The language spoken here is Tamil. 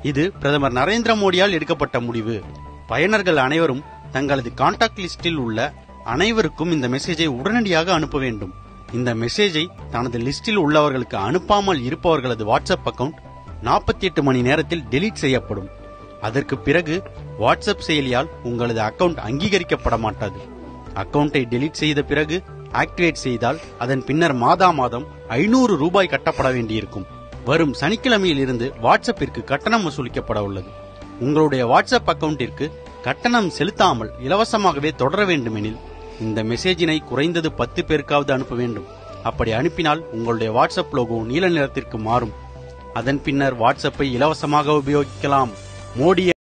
இது பிரதமர் நரேந்திர மோடியால் எடுக்கப்பட்ட முடிவு பயனர்கள் அனைவரும் தங்களது கான்டாக்ட் லிஸ்டில் உள்ள அனைவருக்கும் இந்த மெசேஜை உடனடியாக அனுப்ப வேண்டும் இந்த மெசேஜை தனது லிஸ்டில் உள்ளவர்களுக்கு அனுப்பாமல் இருப்பவர்களது வாட்ஸ்அப் அக்கவுண்ட் 48 மணி நேரத்தில் டெலீட் செய்யப்படும் அதற்கு பிறகு வாட்ஸ்அப் செயலியால் உங்களது அக்கவுண்ட் அங்கீகரிக்கப்பட மாட்டாது அக்கவுண்டை டெலீட் செய்த பிறகு ஆக்டிவேட் செய்தால் அதன் பின்னர் மாதா மாதம் ஐநூறு ரூபாய் கட்டப்பட வேண்டியிருக்கும் வரும் சனிக்கிழமையில் இருந்து வாட்ஸ்அப்பிற்கு கட்டணம் வசூலிக்கப்பட உள்ளது உங்களுடைய வாட்ஸ்அப் அக்கவுண்டிற்கு கட்டணம் செலுத்தாமல் இலவசமாகவே தொடர வேண்டுமெனில் இந்த மெசேஜினை குறைந்தது பத்து பேருக்காவது அனுப்ப வேண்டும் அப்படி அனுப்பினால் உங்களுடைய வாட்ஸ்அப் லோகோ நீல நிறத்திற்கு மாறும் அதன் பின்னர் வாட்ஸ்அப்பை இலவசமாக உபயோகிக்கலாம் மோடி